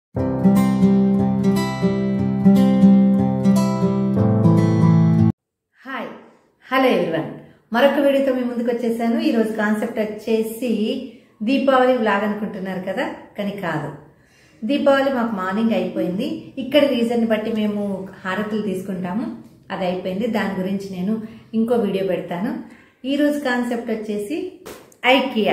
hi hello everyone మరొక వీడియోతో మీ ముందుకు వచ్చేసాను ఈరోజు కాన్సెప్ట్ వచ్చేసి దీపావళి వ్లాగ్ అనుకుంటున్నారు కదా కానీ కాదు దీపావళి మాకు మార్నింగ్ అయిపోయింది ఇక్కడ రీజన్ బట్టి మేము హారతులు తీసుకుంటాము అది అయిపోయింది దాని గురించి నేను ఇంకో వీడియో పెడతాను ఈరోజు కాన్సెప్ట్ వచ్చేసి ఐకియా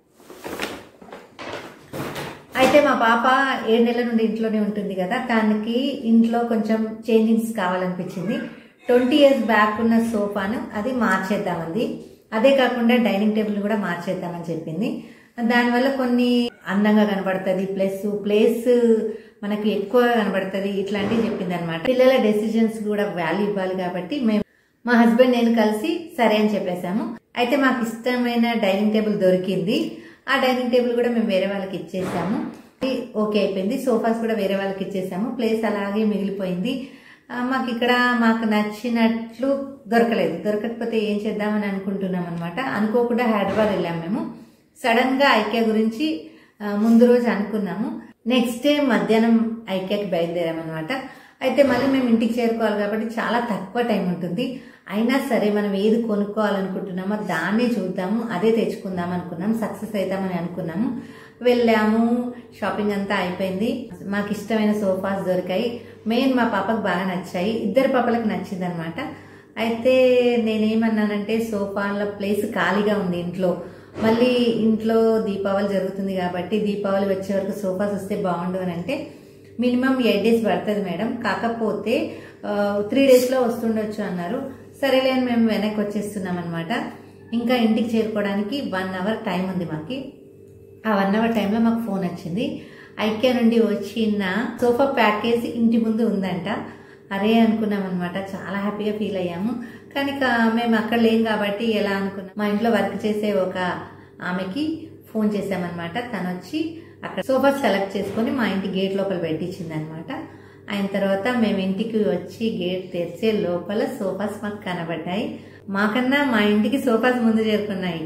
అయితే మా పాప ఏడు నెలల నుండి ఇంట్లోనే ఉంటుంది కదా దానికి ఇంట్లో కొంచెం చేంజింగ్స్ కావాలనిపించింది ట్వంటీ ఇయర్స్ బ్యాక్ ఉన్న సోఫాను అది మార్చేద్దామంది అదే కాకుండా డైనింగ్ టేబుల్ కూడా మార్చేద్దామని చెప్పింది దానివల్ల కొన్ని అందంగా కనబడుతుంది ప్లస్ ప్లేస్ మనకు ఎక్కువ కనబడుతుంది ఇట్లాంటివి చెప్పింది అనమాట పిల్లల డెసిజన్స్ కూడా వాల్యూ ఇవ్వాలి కాబట్టి మేము మా హస్బెండ్ నేను కలిసి సరే అని చెప్పేశాము అయితే మాకు ఇష్టమైన డైనింగ్ టేబుల్ దొరికింది ఆ డైనింగ్ టేబుల్ కూడా మేము వేరే వాళ్ళకి ఇచ్చేసాము ఇది ఓకే అయిపోయింది సోఫాస్ కూడా వేరే వాళ్ళకి ఇచ్చేసాము ప్లేస్ అలాగే మిగిలిపోయింది ఆ, మాకు ఇక్కడ మాకు నచ్చినట్లు దొరకలేదు దొరకకపోతే ఏం చేద్దామని అనుకుంటున్నాం అనమాట అనుకోకుండా హైదరాబాద్ వెళ్ళాం మేము సడన్ గా ఐక్య గురించి ఆ, ముందు రోజు అనుకున్నాము నెక్స్ట్ డే మధ్యాహ్నం ఐక్యకి బయలుదేరాం అనమాట అయితే మళ్ళీ మేము ఇంటికి చేరుకోవాలి కాబట్టి చాలా తక్కువ టైం ఉంటుంది అయినా సరే మనం ఏది కొనుక్కోవాలనుకుంటున్నామో దాన్నే చూద్దాము అదే తెచ్చుకుందాం అనుకున్నాం సక్సెస్ అవుతామని అనుకున్నాము వెళ్ళాము షాపింగ్ అంతా అయిపోయింది మాకు ఇష్టమైన సోఫాస్ దొరికాయి మెయిన్ మా పాపకు బాగా నచ్చాయి ఇద్దరు పాపలకు నచ్చింది అనమాట అయితే నేనేమన్నానంటే సోఫాల ప్లేస్ ఖాళీగా ఉంది ఇంట్లో మళ్ళీ ఇంట్లో దీపావళి జరుగుతుంది కాబట్టి దీపావళి వచ్చే వరకు సోఫాస్ వస్తే బాగుండు అని అంటే మినిమం ఎయిట్ డేస్ పడుతుంది మేడం కాకపోతే త్రీ డేస్లో వస్తుండొచ్చు అన్నారు సరేలే అని మేము వెనక్కి వచ్చేస్తున్నాం అనమాట ఇంకా ఇంటికి చేరుకోవడానికి వన్ అవర్ టైం ఉంది మాకి ఆ వన్ అవర్ టైంలో మాకు ఫోన్ వచ్చింది ఐక్య నుండి వచ్చిన సోఫా ప్యాకేజ్ ఇంటి ముందు ఉందంట అరే అనుకున్నాం అనమాట చాలా హ్యాపీగా ఫీల్ అయ్యాము కానీ కా- మేము అక్కడ లేం కాబట్టి ఎలా అనుకున్నాం మా ఇంట్లో వర్క్ చేసే ఒక ఆమెకి ఫోన్ చేసామన్నమాట తను వచ్చి అక్కడ సోఫాస్ సెలెక్ట్ చేసుకొని మా ఇంటి గేట్ లోపల పెట్టించింది అనమాట అయిన తర్వాత మేము ఇంటికి వచ్చి గేట్ తెరిచే లోపల సోఫాస్ మాకు కనబడ్డాయి మాకన్నా మా ఇంటికి సోఫాస్ ముందు చేరుకున్నాయి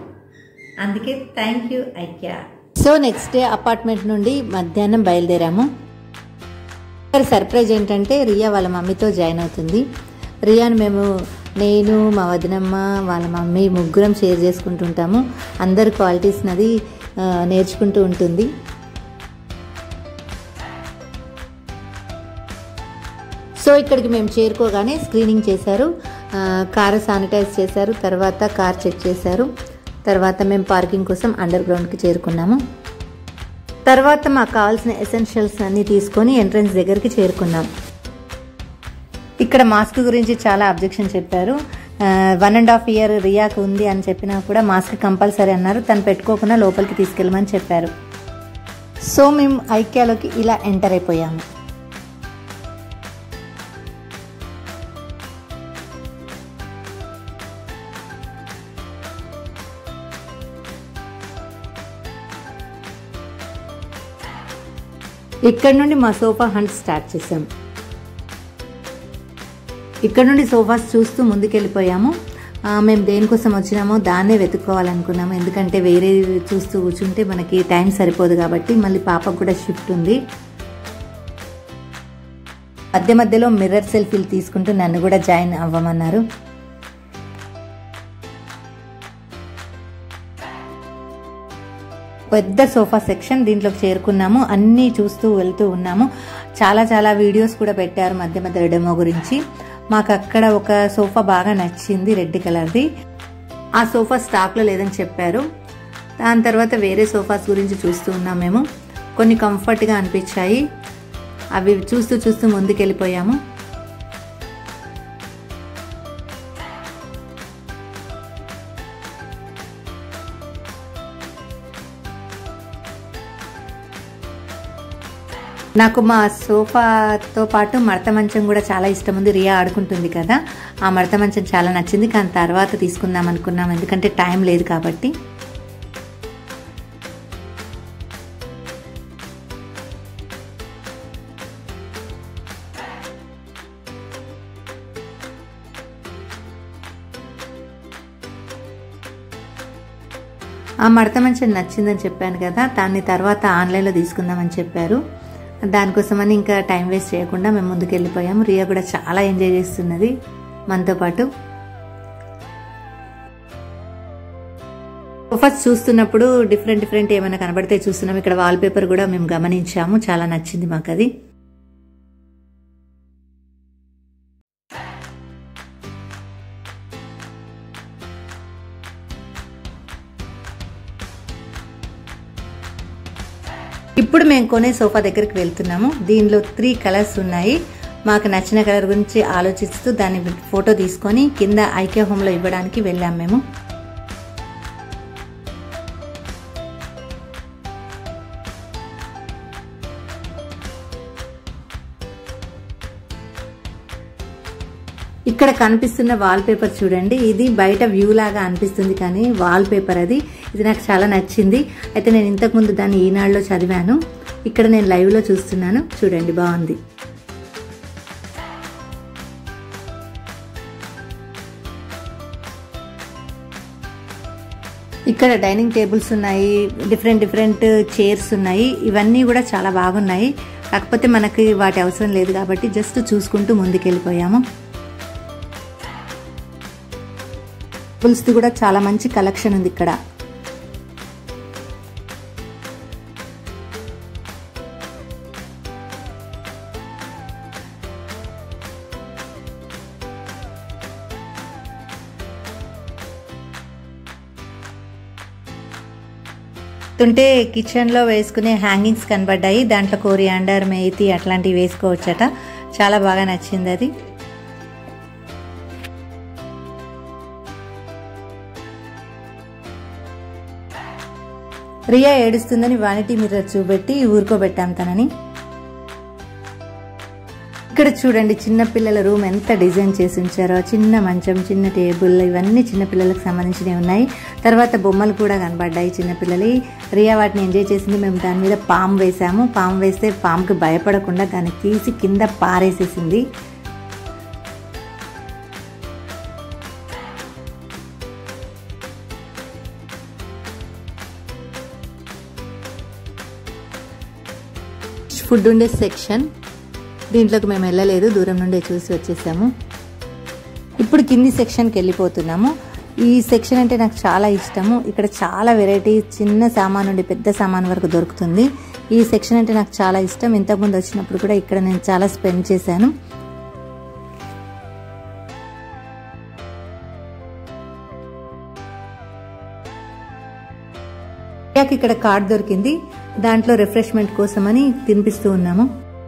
అందుకే thank you Aikya so next day apartment నుండి మధ్యాహ్నం బయలుదేరాము ఇక్కడ సర్ప్రైజ్ ఏంటంటే రియా వాళ్ళ మమ్మీతో జాయిన్ అవుతుంది రియాని మేము నేను మా వదినమ్మ వాళ్ళ మమ్మీ ముగ్గురం షేర్ చేసుకుంటుంటాము అందరి క్వాలిటీస్ నది ఆ, నేర్చుకుంటూ ఉంటుంది సో ఇక్కడికి మేము చేరుకోగానే స్క్రీనింగ్ చేశారు ఆ, కారు శానిటైజ్ చేశారు తర్వాత కార్ చెక్ చేశారు తర్వాత మేము పార్కింగ్ కోసం అండర్ గ్రౌండ్కి చేరుకున్నాము తర్వాత మాకు కావాల్సిన ఎసెన్షియల్స్ అన్నీ తీసుకొని ఎంట్రన్స్ దగ్గరికి చేరుకున్నాం ఇక్కడ మాస్క్ గురించి చాలా అబ్జెక్షన్ చెప్పారు వన్ అండ్ హాఫ్ ఇయర్ రియాకు ఉంది అని చెప్పినా కూడా మాస్క్ కంపల్సరీ అన్నారు తను పెట్టుకోకుండా లోపలికి తీసుకెళ్ళమని చెప్పారు సో మేము ఐక్యాలోకి ఇలా ఎంటర్ అయిపోయాము ఇక్కడ నుండి మా సోఫా హంట్ స్టార్ట్ చేసాం ఇక్కడ నుండి సోఫాస్ చూస్తూ ముందుకెళ్ళిపోయాము ఆ, మేము దేనికోసం వచ్చినామో దాన్నే వెతుక్కోవాలనుకున్నాము ఎందుకంటే వేరే చూస్తూ కూర్చుంటే మనకి టైం సరిపోదు కాబట్టి మళ్ళీ పాపకు కూడా షిఫ్ట్ ఉంది మధ్య మధ్యలో మిర్రర్ సెల్ఫీలు తీసుకుంటూ నన్ను కూడా జాయిన్ అవ్వమన్నారు పెద్ద సోఫా సెక్షన్ దీంట్లోకి చేరుకున్నాము అన్నీ చూస్తూ వెళ్తూ ఉన్నాము చాలా చాలా వీడియోస్ కూడా పెట్టారు మధ్య మధ్య డెమో గురించి మాకు అక్కడ ఒక సోఫా బాగా నచ్చింది రెడ్ కలర్ది ఆ సోఫా స్టాక్లో లేదని చెప్పారు దాని తర్వాత వేరే సోఫాస్ గురించి చూస్తూ ఉన్నాం మేము కొన్ని కంఫర్ట్గా అనిపించాయి అవి చూస్తూ చూస్తూ ముందుకెళ్ళిపోయాము నాకు మా సోఫాతో పాటు మడత మంచం కూడా చాలా ఇష్టం ఉంది రియా ఆడుకుంటుంది కదా ఆ మడత మంచం చాలా నచ్చింది కానీ తర్వాత తీసుకుందాం అనుకున్నాం ఎందుకంటే టైం లేదు కాబట్టి ఆ మడత మంచం నచ్చిందని చెప్పాను కదా దాన్ని తర్వాత ఆన్లైన్లో తీసుకుందామని చెప్పారు దానికోసమని ఇంకా టైం వేస్ట్ చేయకుండా మేము ముందుకు వెళ్ళిపోయాము రియా కూడా చాలా ఎంజాయ్ చేస్తున్నది మనతో పాటు సోఫాస్ చూస్తున్నప్పుడు డిఫరెంట్ డిఫరెంట్ ఏమైనా కనబడితే చూస్తున్నాం ఇక్కడ వాల్ పేపర్ కూడా మేము గమనించాము చాలా నచ్చింది మాకు అది ఇప్పుడు మేము కొనే సోఫా దగ్గరికి వెళ్తున్నాము దీనిలో త్రీ కలర్స్ ఉన్నాయి మాకు నచ్చిన కలర్ గురించి ఆలోచిస్తూ దాన్ని ఫోటో తీసుకొని కింద ఐక్య హోమ్లో ఇవ్వడానికి వెళ్ళాం మేము ఇక్కడ కనిపిస్తున్న వాల్ పేపర్ చూడండి ఇది బయట వ్యూ లాగా అనిపిస్తుంది కానీ వాల్ పేపర్ అది ఇది నాకు చాలా నచ్చింది అయితే నేను ఇంతకుముందు దాన్ని ఈనాడులో చదివాను ఇక్కడ నేను లైవ్లో చూస్తున్నాను చూడండి బాగుంది ఇక్కడ డైనింగ్ టేబుల్స్ ఉన్నాయి డిఫరెంట్ డిఫరెంట్ చైర్స్ ఉన్నాయి ఇవన్నీ కూడా చాలా బాగున్నాయి కాకపోతే మనకి వాటి అవసరం లేదు కాబట్టి జస్ట్ చూసుకుంటూ ముందుకెళ్ళిపోయాము టేబుల్స్ది కూడా చాలా మంచి కలెక్షన్ ఉంది ఇక్కడ తుంటే కిచెన్లో వేసుకునే హ్యాంగింగ్స్ కనబడ్డాయి దాంట్లో కోరియాండర్ మేతి అట్లాంటివి వేసుకోవచ్చట చాలా బాగా నచ్చింది అది రియా ఏడుస్తుందని వానిటీ మిర్రర్ చూపెట్టి ఊరుకోబెట్టాం తనని ఇక్కడ చూడండి చిన్న పిల్లల రూమ్ ఎంత డిజైన్ చేసి ఉంచారో చిన్న మంచం చిన్న టేబుల్ ఇవన్నీ చిన్న పిల్లలకు సంబంధించినవి ఉన్నాయి తర్వాత బొమ్మలు కూడా కనబడ్డాయి చిన్నపిల్లలు రియా వాటిని ఎంజాయ్ చేసింది మేము దాని మీద పాము వేసాము పాము వేస్తే పాముకి భయపడకుండా దాన్ని తీసి కింద పారేసేసింది ఫుడ్ ఉండే సెక్షన్ దీంట్లోకి మేము వెళ్ళలేదు దూరం నుండే చూసి వచ్చేసాము ఇప్పుడు కింది సెక్షన్కి వెళ్ళిపోతున్నాము ఈ సెక్షన్ అంటే నాకు చాలా ఇష్టము ఇక్కడ చాలా వెరైటీ చిన్న సామాన్ నుండి పెద్ద సామాన్ వరకు దొరుకుతుంది ఈ సెక్షన్ అంటే నాకు చాలా ఇష్టం ఇంతకుముందు వచ్చినప్పుడు కూడా ఇక్కడ నేను చాలా స్పెండ్ చేశాను ఇక్కడ కార్డ్ దొరికింది దాంట్లో రిఫ్రెష్మెంట్ కోసమని తినిపిస్తూ ఉన్నాము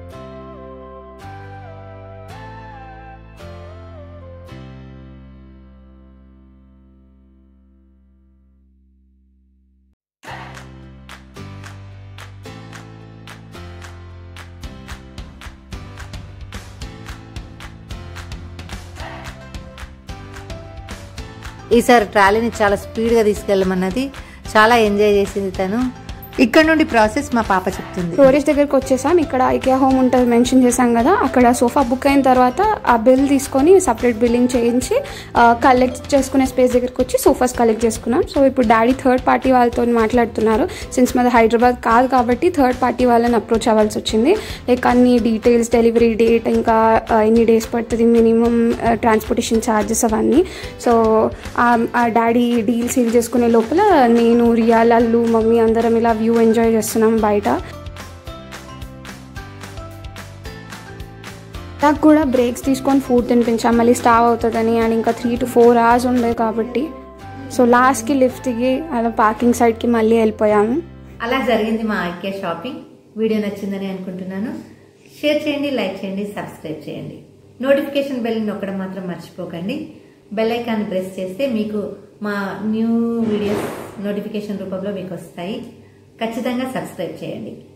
ఈసారి ట్రాలీని చాలా స్పీడ్గా తీసుకెళ్ళమన్నది చాలా ఎంజాయ్ చేసింది తను ఇక్కడ నుండి ప్రాసెస్ మా పాప చెప్తుంది స్టోరేజ్ దగ్గరికి వచ్చేసాం ఇక్కడ ఐకియా హోమ్ ఉంటుంది మెన్షన్ చేశాం కదా అక్కడ సోఫా బుక్ అయిన తర్వాత ఆ బిల్ తీసుకొని సపరేట్ బిల్లింగ్ చేయించి కలెక్ట్ చేసుకునే స్పేస్ దగ్గరికి వచ్చి సోఫాస్ కలెక్ట్ చేసుకున్నాం సో ఇప్పుడు డాడీ థర్డ్ పార్టీ వాళ్ళతో మాట్లాడుతున్నారు సిన్స్ మాది హైదరాబాద్ కాదు కాబట్టి థర్డ్ పార్టీ వాళ్ళని అప్రోచ్ అవ్వాల్సి వచ్చింది లైక్ అన్ని డీటెయిల్స్ డెలివరీ డేట్ ఇంకా ఎన్ని డేస్ పడుతుంది మినిమం ట్రాన్స్పోర్టేషన్ ఛార్జెస్ అవన్నీ సో ఆ డాడీ డీల్ సీల్ చేసుకునే లోపల నేను రియా లల్లు మమ్మీ అందరం ఇలా వ్యూ ఎంజాయ్ చేస్తున్నాం బయట నాకు కూడా బ్రేక్స్ తీసుకొని ఫుడ్ తినిపించాం మళ్ళీ స్టావ్ అవుతుందని అండ్ ఇంకా త్రీ టు ఫోర్ అవర్స్ ఉండే కాబట్టి సో లాస్ట్కి లిఫ్ట్ దిగి అలా పార్కింగ్ సైడ్కి మళ్ళీ వెళ్ళిపోయాము అలా జరిగింది మా ఐక్య షాపింగ్ వీడియో నచ్చిందని అనుకుంటున్నాను షేర్ చేయండి లైక్ చేయండి సబ్స్క్రైబ్ చేయండి నోటిఫికేషన్ బెల్ నొక్కడం మాత్రం మర్చిపోకండి బెల్ ఐకాన్ ప్రెస్ చేస్తే మీకు మా న్యూ వీడియోస్ నోటిఫికేషన్ రూపంలో మీకు వస్తాయి ఖచ్చితంగా సబ్స్క్రైబ్ చేయండి